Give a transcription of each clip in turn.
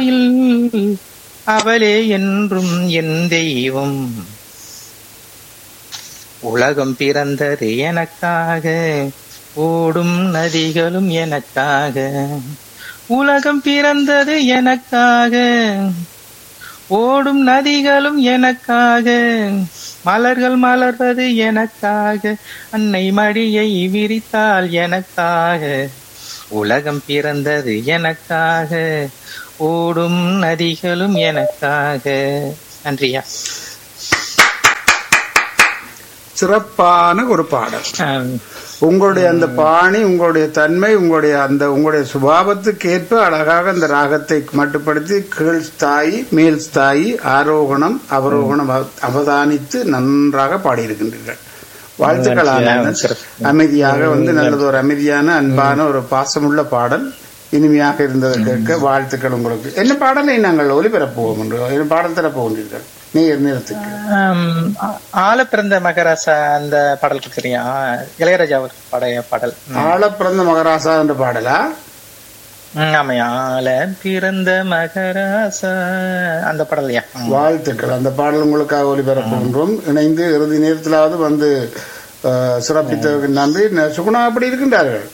கோயில் அவளே என்றும் என் தெய்வம் உலகம் பிறந்தது எனக்காக ஓடும் நதிகளும் எனக்காக உலகம் பிறந்தது எனக்காக ஓடும் நதிகளும் எனக்காக மலர்கள் மலர்வது எனக்காக அன்னை மடியை விரித்தால் எனக்காக உலகம் பிறந்தது எனக்காக ஓடும் நதிகளும் எனக்காக நன்றியா சிறப்பான ஒரு பாடல் ஆம். உங்களுடைய அந்த பாணி உங்களுடைய தன்மை உங்களுடைய அந்த உங்களுடைய சுபாவத்துக்கு ஏற்ப அழகாக அந்த ராகத்தை மட்டுப்படுத்தி கீழ் ஸ்தாயி மேல் ஸ்தாயி ஆரோகணம் அவரோகணம் அவ- அவதானித்து நன்றாக பாடியிருக்கின்றீர்கள் வாழ்த்துக்கள் ஆனந்தன். அமைதியாக வந்து நல்லது ஒரு அமைதியான அன்பான ஒரு பாசமுள்ள பாடல் இனிமையாக இருந்ததை கேட்க வாழ்த்துக்கள் உங்களுக்கு என்ன பாடலை நாங்கள் ஒலிபரப்புவோம் என்று என்ன பாடல் தரப் போகின்றீர்கள் நேர் நேரத்துக்கு ஆம், ஆ- ஆள பிறந்த மகராசா அந்த பாடல் இருக்கு சரியா இளையராஜா அவர் பாடைய பாடல் ம். ஆழ பிறந்த மகராசா என்ற பாடலா ம், ஆமாய்யா ஆள பிறந்த மகராசா அந்த பாடல்லையா ம். வாழ்த்துக்கள் அந்த பாடல் உங்களுக்காக ஒளிபரப்புகின்றோம் இணைந்து இறுதி நேரத்திலாவது வந்து அஹ், சிறப்பித்ததற்கு நன்றி ந- சுகுணா அப்படி இருக்கின்றார்கள்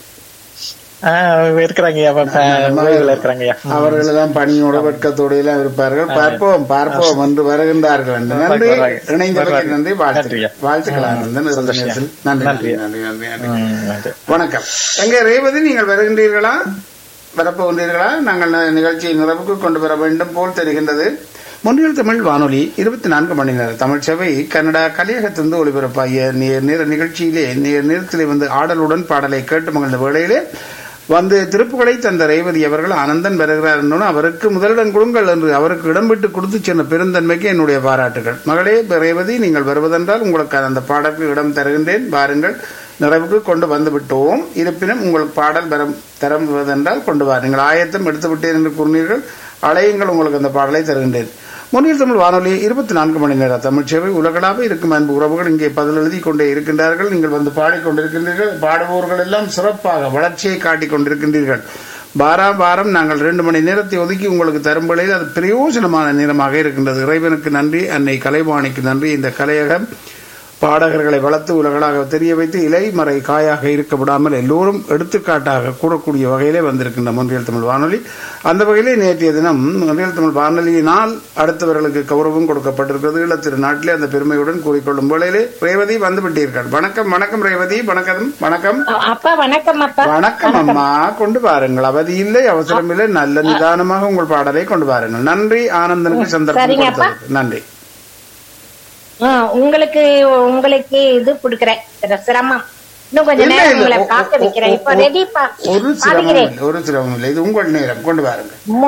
ஆ, இருக்கிறாங்கய்யா ஓய்வுல இருக்கிறாங்கய்யா ம். அவர்கள் எல்லாம் பணியோட வெட்கத்தோடு எல்லாம் இருப்பார்கள் பார்ப்போம் பார்ப்போம் என்று வருகின்றார்கள் என்று நன்றி வருவாங்க. இணைந்ததற்கு வருவாங்க. நன்றி வாழ்த்துக்கள் நன்றியா. வாழ்த்துக்கள் ஆனந்தன் இறுதி சந்தோஷம். நேரத்தில் நன்றி நன்றி நன்றி. நன்றி நன்றி நன்றி ம், நன்றி. வணக்கம் எங்கே ரேவதி நீங்கள் வருகின்றீர்களா வரப்போகின்றீர்களா நாங்கள் ந- நிகழ்ச்சியை நிறைவுக்கு கொண்டு வர வேண்டும் போல் தெரிகின்றது முன்னில் தமிழ் வானொலி இருபத்தி நான்கு மணி நேர தமிழ் சேவை கன்னடா கலியகத்திலிருந்து ஒளிபரப்பாகிய நேர் நேர நிகழ்ச்சியிலே நேர் நேரத்திலே வந்து ஆடலுடன் பாடலை கேட்டு மகிழ்ந்த வேளையிலே வந்து திருப்புகளை தந்த ரேவதி அவர்கள் ஆனந்தன் வருகிறார் என்னும் அவருக்கு முதலிடம் கொடுங்கள் என்று அவருக்கு இடம் விட்டு கொடுத்து சென்ற பெருந்தன்மைக்கு என்னுடைய பாராட்டுகள் மகளே ரேவதி நீங்கள் வருவதென்றால் உங்களுக்கு அந்த பாடலுக்கு இடம் தருகின்றேன் பாருங்கள் நிறைவுக்கு கொண்டு வந்து விட்டோம் இருப்பினும் உங்களுக்கு பாடல் தரம் தருவதென்றால் கொண்டு வா நீங்கள் ஆயத்தம் எடுத்து விட்டேன் என்று கூறினீர்கள் அழையுங்கள் உங்களுக்கு அந்த பாடலை தருகின்றேன் முன்னில் தமிழ் வானொலி இருபத்தி நான்கு மணி நேர தமிழ் சேவை உலகளாக இருக்கும் அன்பு உறவுகள் இங்கே பதில் எழுதி கொண்டே இருக்கின்றார்கள் நீங்கள் வந்து பாடிக்கொண்டிருக்கின்றீர்கள் பாடுபவர்கள் எல்லாம் சிறப்பாக வளர்ச்சியை காட்டிக் கொண்டிருக்கின்றீர்கள் வாரம் வாரம் நாங்கள் ரெண்டு மணி நேரத்தை ஒதுக்கி உங்களுக்கு தரும் வேளையில் அது பிரயோஜனமான நேரமாக இருக்கின்றது இறைவனுக்கு நன்றி அன்னை கலைவாணிக்கு நன்றி இந்த கலையகம் பாடகர்களை வளர்த்து உலகளாக தெரிய வைத்து இலைமறை காயாக இருக்க விடாமல் எல்லோரும் எடுத்துக்காட்டாக கூறக்கூடிய வகையிலே வந்திருக்கின்ற மொன்றியல் தமிழ் வானொலி அந்த வகையிலே நேற்றைய தினம் மொன்றியல் தமிழ் வானொலியினால் அடுத்தவர்களுக்கு கௌரவம் கொடுக்கப்பட்டிருக்கிறது ஈழத்திரு நாட்டிலே அந்த பெருமையுடன் கூறிக்கொள்ளும் வேளையிலே ரேவதி வந்து விட்டீர்கள் வணக்கம் வணக்கம் ரேவதி வணக்கம் வணக்கம் அப்பா வணக்கம் அப்பா வணக்கம் அம்மா கொண்டு பாருங்கள் அவதி இல்லை அவசரம் இல்லை நல்ல நிதானமாக உங்கள் பாடலை கொண்டு பாருங்கள் நன்றி ஆனந்தனுக்கு சந்தர்ப்பம் சரிங்க அப்பா. கொடுத்ததற்கு நன்றி ஆ, உங்களுக்கு உங்களுக்கு இது கொடுக்குறேன் சிர- சிரமம் இன்னும் கொஞ்ச இல்லை, நேரம் இல்லை. உங்களை ஒ- பார்க்க ஒ- வைக்கிறேன் இப்ப ஒ- ரெடி ஒரு சிரமம் பாதிக்கிறேன் இல்லை ஒரு சிரமம் இல்லை இது உங்கள் நேரம் கொண்டு வாருங்கள்